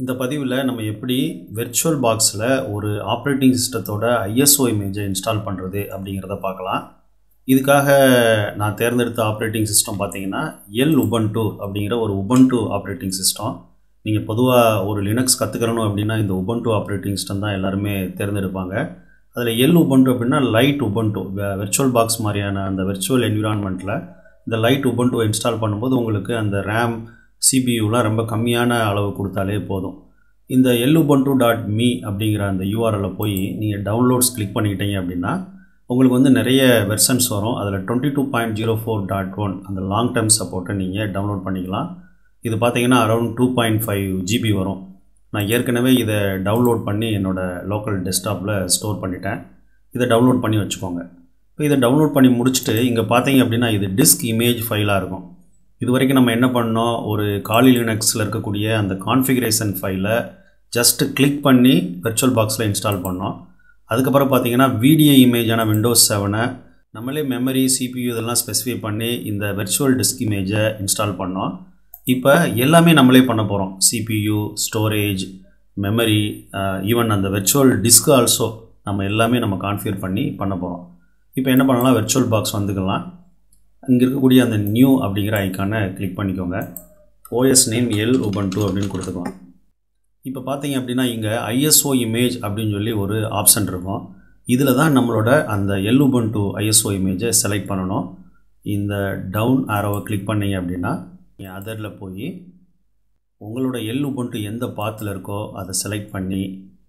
இந்த பதிவில் நம்ம எப்படி வெர்ச்சுவல் பாக்ஸில் ஒரு ஆப்ரேட்டிங் சிஸ்டத்தோட ஐஎஸ்ஓ இமேஜை இன்ஸ்டால் பண்ணுறது அப்படிங்கிறத பார்க்கலாம் இதுக்காக நான் தேர்ந்தெடுத்த ஆப்ரேட்டிங் சிஸ்டம் பார்த்தீங்கன்னா எல் உபன்டூ அப்படிங்கிற ஒரு உபன்டூ ஆப்ரேட்டிங் சிஸ்டம் நீங்கள் பொதுவாக ஒரு லினக்ஸ் கற்றுக்கிறணும் அப்படின்னா இந்த உபன்டூ ஆப்ரேட்டிங் சிஸ்டம் தான் எல்லாருமே தேர்ந்தெடுப்பாங்க அதில் எல் உபன்டூ அப்படின்னா லைட் உபன்டூ வெர்ச்சுவல் பாக்ஸ் மாதிரியான அந்த வெர்ச்சுவல் என்விரான்மெண்ட்டில் இந்த லைட் உபன்டூவை இன்ஸ்டால் பண்ணும்போது உங்களுக்கு அந்த ரேம் சிபியூலாம் ரொம்ப கம்மியான அளவு கொடுத்தாலே போதும் இந்த எல்லுபன்டூ டாட் மீ அப்படிங்கிற அந்த யூஆர்எல்ல போய் நீங்கள் டவுன்லோட்ஸ் கிளிக் பண்ணிக்கிட்டீங்க அப்படின்னா உங்களுக்கு வந்து நிறைய வெர்ஷன்ஸ் வரும் அதில் twenty two point zero four dot one அந்த லாங் டேர்ம் சப்போர்ட்டை நீங்கள் டவுன்லோட் பண்ணிக்கலாம் இது பார்த்தீங்கன்னா around two point five GB வரும் நான் ஏற்கனவே இதை டவுன்லோட் பண்ணி என்னோடய லோக்கல் டெஸ்க்டாப்பில் ஸ்டோர் பண்ணிட்டேன் இதை டவுன்லோட் பண்ணி வச்சுக்கோங்க இப்போ இதை டவுன்லோட் பண்ணி முடிச்சுட்டு இங்கே பார்த்தீங்க அப்படின்னா இது டிஸ்க் இமேஜ் ஃபைலாக இருக்கும் இது வரைக்கும் நம்ம என்ன பண்ணோம் ஒரு காலி லினக்ஸில் இருக்கக்கூடிய அந்த கான்ஃபிகரேஷன் ஃபைலை ஜஸ்ட்டு கிளிக் பண்ணி வெர்ச்சுவல் பாக்ஸில் இன்ஸ்டால் பண்ணோம் அதுக்கப்புறம் பார்த்தீங்கன்னா வீடியோ இமேஜான விண்டோஸ் செவனை நம்மளே மெமரி சிபியூ இதெல்லாம் ஸ்பெசிஃபை பண்ணி இந்த வெர்ச்சுவல் டிஸ்க் இமேஜை இன்ஸ்டால் பண்ணோம் இப்போ எல்லாமே நம்மளே பண்ண போகிறோம் சிபியூ ஸ்டோரேஜ் மெமரி ஈவன் அந்த வெர்ச்சுவல் டிஸ்க் ஆல்சோ நம்ம எல்லாமே நம்ம கான்ஃபிகர் பண்ணி பண்ண போகிறோம் இப்போ என்ன பண்ணலாம் வெர்ச்சுவல் பாக்ஸ் வந்துக்கலாம் அங்கே இருக்கக்கூடிய அந்த நியூ அப்படிங்கிற ஐக்கானை கிளிக் பண்ணிக்கோங்க OS name Lubuntu அப்படின்னு கொடுத்துக்கலாம் இப்போ பார்த்தீங்க அப்படின்னா இங்கே ஐஎஸ்ஓ இமேஜ் அப்படின்னு சொல்லி ஒரு ஆப்ஷன் இருக்கும் இதில் தான் நம்மளோட அந்த எல் உபன் டூ ஐஎஸ்ஓ இமேஜை செலக்ட் பண்ணணும் இந்த டவுன் ஆரோவை கிளிக் பண்ணீங்க அப்படின்னா நீங்கள் அதரில் போய் உங்களோட எல் உபன்ட்டு எந்த பாத்தில் இருக்கோ அதை செலக்ட் பண்ணி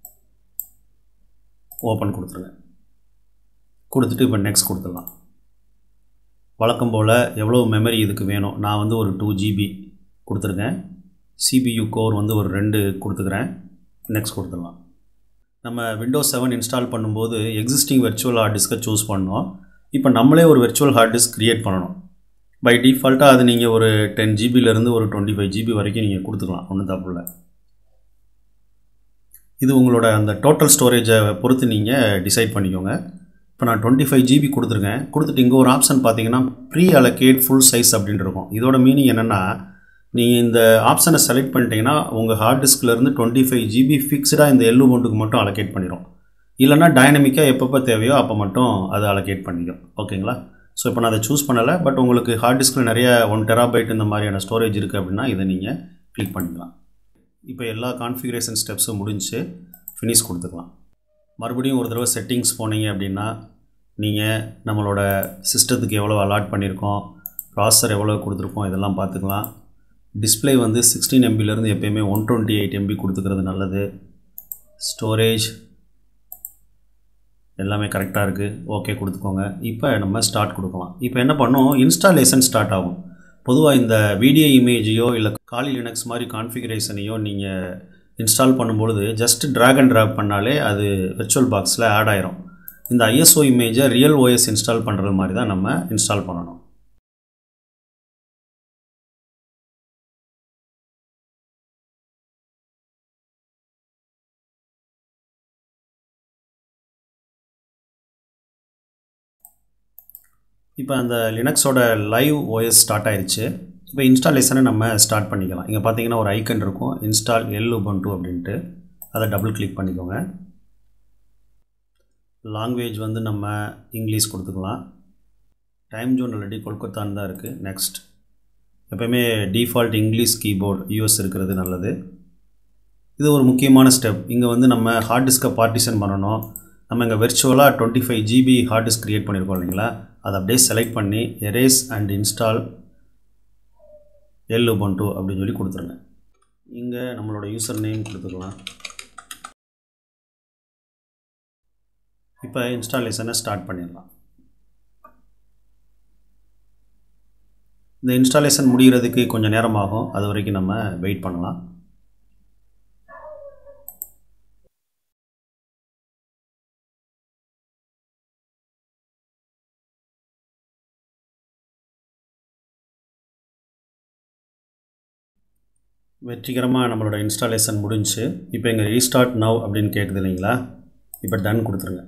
ஓப்பன் கொடுத்துருங்க கொடுத்துட்டு இப்போ நெக்ஸ்ட் கொடுத்துடலாம் வழக்கம் போல் எவ்வளோ மெமரி இதுக்கு வேணும் நான் வந்து ஒரு டூ ஜிபி கொடுத்துருக்கேன் சிபியு கோர் வந்து ஒரு ரெண்டு கொடுத்துக்கிறேன் நெக்ஸ்ட் கொடுத்துடலாம் நம்ம விண்டோஸ் செவன் இன்ஸ்டால் பண்ணும்போது எக்ஸிஸ்டிங் வெர்ச்சுவல் ஹார்ட் டிஸ்க்கை சூஸ் பண்ணோம் இப்போ நம்மளே ஒரு வெர்ச்சுவல் ஹார்ட் டிஸ்க் க்ரியேட் பண்ணணும் பை டிஃபால்ட்டாக அது நீங்கள் ஒரு டென் ஜிபிலேருந்து ஒரு டுவெண்ட்டி ஃபைவ் ஜிபி வரைக்கும் நீங்கள் கொடுத்துக்கலாம் ஒன்றும் தப்பு இல்லை இது உங்களோட அந்த டோட்டல் ஸ்டோரேஜை பொறுத்து நீங்கள் டிசைட் பண்ணிக்கோங்க இப்போ நான் டுவெண்ட்டி ஃபைவ் ஜிபி கொடுத்துருக்கேன் கொடுத்துட்டு இங்கே ஒரு ஆப்ஷன் பார்த்தீங்கன்னா ப்ரீ அலகேட் ஃபுல் சைஸ் அப்படின்னு இருக்கும் இதோட மீனிங் என்னென்னா நீங்கள் இந்த ஆப்ஷனை செலக்ட் பண்ணிட்டீங்கன்னா உங்கள் ஹார்ட் டிஸ்க்லேருந்து டுவெண்ட்டி ஃபைவ் ஜிபி ஃபிக்ஸ்டாக இந்த எல்லு மவுண்ட்டுக்கு மட்டும் அலகேட் பண்ணிடும் இல்லைனா டைனமிக்காக எப்பப்போ தேவையோ அப்போ மட்டும் அதை அலகேட் பண்ணிக்கும் ஓகேங்களா ஸோ இப்போ நான் அதை சூஸ் பண்ணலை பட் உங்களுக்கு ஹார்ட் டிஸ்கில் நிறைய ஒன் டெராபைட் இந்த மாதிரியான ஸ்டோரேஜ் இருக்குது அப்படின்னா இதை நீங்கள் கிளிக் பண்ணிக்கலாம் இப்போ எல்லா கான்ஃபிகரேஷன் ஸ்டெப்ஸும் முடிஞ்சு ஃபினிஷ் கொடுத்துக்கலாம் மறுபடியும் ஒரு தடவை செட்டிங்ஸ் போனீங்க அப்படின்னா நீங்கள் நம்மளோட சிஸ்டத்துக்கு எவ்வளோ அலாட் பண்ணியிருக்கோம் ப்ராசர் எவ்வளோ கொடுத்துருக்கோம் இதெல்லாம் பார்த்துக்கலாம் டிஸ்பிளே வந்து சிக்ஸ்டீன் எம்பிலேருந்து எப்போயுமே ஒன் டுவெண்ட்டி எயிட் எம்பி கொடுத்துக்கிறது நல்லது ஸ்டோரேஜ் எல்லாமே கரெக்டாக இருக்குது ஓகே கொடுத்துக்கோங்க இப்போ நம்ம ஸ்டார்ட் கொடுக்கலாம் இப்போ என்ன பண்ணோம் இன்ஸ்டாலேஷன் ஸ்டார்ட் ஆகும் பொதுவாக இந்த வீடியோ இமேஜையோ இல்லை காலி லினக்ஸ் மாதிரி கான்ஃபிகரேஷனையோ நீங்கள் இன்ஸ்டால் பண்ணும்பொழுது ஜஸ்ட் ட்ராக் அண்ட் ட்ராப் பண்ணாலே அது விர்ச்சுவல் பாக்ஸில் ஆட் ஆயிரும் இந்த ஐஎஸ்ஓ இமேஜை ரியல் ஓஎஸ் இன்ஸ்டால் பண்ணுறது மாதிரி தான் நம்ம இன்ஸ்டால் பண்ணணும் இப்போ அந்த லினக்ஸோட லைவ் ஓஎஸ் ஸ்டார்ட் ஆயிடுச்சு இப்போ இன்ஸ்டாலேஷனை நம்ம ஸ்டார்ட் பண்ணிக்கலாம் இங்கே பார்த்தீங்கன்னா ஒரு ஐக்கன் இருக்கும் இன்ஸ்டால் எல் உபன்ட்டு அப்படின்ட்டு அதை டபுள் கிளிக் பண்ணிக்கோங்க லாங்குவேஜ் வந்து நம்ம இங்கிலீஷ் கொடுத்துக்கலாம் டைம் ஜோன் ஆல்ரெடி கொல்கத்தான்னு தான் இருக்குது நெக்ஸ்ட் எப்போயுமே டிஃபால்ட் இங்கிலீஷ் கீபோர்ட் யூஎஸ் இருக்கிறது நல்லது இது ஒரு முக்கியமான ஸ்டெப் இங்கே வந்து நம்ம ஹார்ட் டிஸ்க்கை பார்ட்டிஷன் பண்ணணும் நம்ம இங்கே வெர்ச்சுவலாக twenty five GB hard disk create பண்ணியிருக்கோம் இல்லைங்களா அதை அப்படியே செலக்ட் பண்ணி erase and install Lubuntu அப்படின்னு சொல்லி கொடுத்துருங்க இங்கே நம்மளோட யூசர் நேம் கொடுத்துக்கலாம் இப்போ இன்ஸ்டாலேஷனை ஸ்டார்ட் பண்ணிடலாம் இந்த இன்ஸ்டாலேஷன் முடிகிறதுக்கு கொஞ்சம் நேரம் ஆகும் அது வரைக்கும் நம்ம வெயிட் பண்ணலாம் வெற்றிகரமாக நம்மளோட இன்ஸ்டாலேஷன் முடிஞ்சு இப்போ இங்கே ரீஸ்டார்ட் நவ் அப்படின்னு கேட்குது இல்லைங்களா இப்போ டன் கொடுத்துருங்க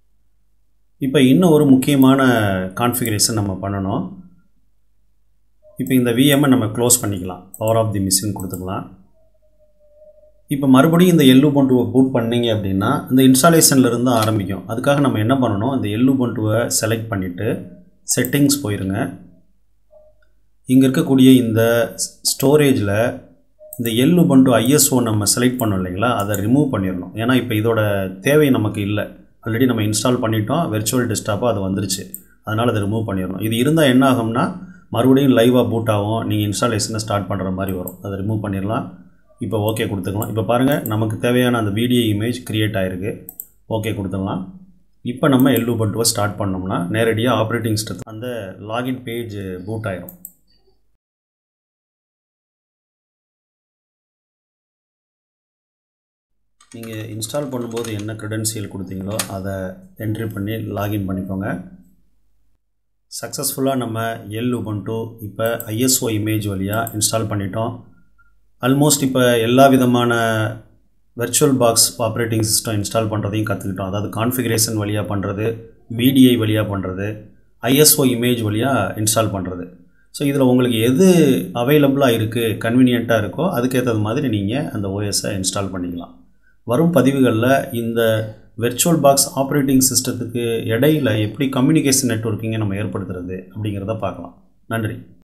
இப்போ இன்னும் ஒரு முக்கியமான கான்ஃபிகரேஷன் நம்ம பண்ணணும் இப்போ இந்த விஎம்மை நம்ம க்ளோஸ் பண்ணிக்கலாம் பவர் ஆஃப் தி மிஷின் கொடுத்துக்கலாம் இப்போ மறுபடியும் இந்த எல்லு பண்டுவை பூட் பண்ணீங்க அப்படின்னா இந்த இன்ஸ்டாலேஷனில் இருந்து ஆரம்பிக்கும் அதுக்காக நம்ம என்ன பண்ணணும் இந்த எல்லு பண்டுவை செலக்ட் பண்ணிவிட்டு செட்டிங்ஸ் போயிருங்க இங்கே இருக்கக்கூடிய இந்த ஸ்டோரேஜில் இந்த எல்லு பண்டு ஐஎஸ்ஓ நம்ம செலக்ட் பண்ணோம் இல்லைங்களா அதை ரிமூவ் பண்ணிடணும் ஏன்னா இப்போ இதோட தேவை நமக்கு இல்லை ஆல்ரெடி நம்ம இன்ஸ்டால் பண்ணிட்டோம் வெர்ச்சுவல் டெஸ்க்டாப்பாக அது வந்துருச்சு அதனால் அதை ரிமூவ் பண்ணிடணும் இது இருந்தால் என்ன ஆகும்னா மறுபடியும் லைவாக பூட் ஆகும் நீங்கள் இன்ஸ்டாலேஷனை ஸ்டார்ட் பண்ணுற மாதிரி வரும் அதை ரிமூவ் பண்ணிடலாம் இப்போ ஓகே கொடுத்துக்கலாம் இப்போ பாருங்கள் நமக்கு தேவையான அந்த வீடியோ இமேஜ் க்ரியேட் ஆகிருக்கு ஓகே கொடுத்துடலாம் இப்போ நம்ம எல்லு பட்டுவை ஸ்டார்ட் பண்ணோம்னா நேரடியாக ஆப்ரேட்டிங் சிஸ்டத்தில் அந்த லாகின் பேஜ் பூட் ஆயிரும் நீங்கள் இன்ஸ்டால் பண்ணும்போது என்ன க்ரெடென்சியல் கொடுத்தீங்களோ அதை என்ட்ரி பண்ணி லாகின் பண்ணிக்கோங்க சக்ஸஸ்ஃபுல்லாக நம்ம எல் உபன்ட்டு இப்போ ஐஎஸ்ஓ இமேஜ் வழியாக இன்ஸ்டால் பண்ணிட்டோம் ஆல்மோஸ்ட் இப்போ எல்லா விதமான virtual box operating system install பண்ணுறதையும் கற்றுக்கிட்டோம் அதாவது கான்ஃபிகரேஷன் வழியாக பண்ணுறது விடிஐ வழியாக பண்ணுறது ஐஎஸ்ஓ இமேஜ் வழியாக இன்ஸ்டால் பண்ணுறது ஸோ இதில் உங்களுக்கு எது அவைலபிளாக இருக்குது கன்வீனியண்ட்டாக இருக்கோ அதுக்கேற்றது மாதிரி நீங்கள் அந்த ஓஎஸை இன்ஸ்டால் பண்ணிக்கலாம் வரும் பதிவுகளில் இந்த வெர்ச்சுவல் பாக்ஸ் ஆப்ரேட்டிங் சிஸ்டத்துக்கு இடையில் எப்படி கம்யூனிகேஷன் நெட்ஒர்க்கிங்கை நம்ம ஏற்படுத்துறது அப்படிங்கிறத பார்க்கலாம் நன்றி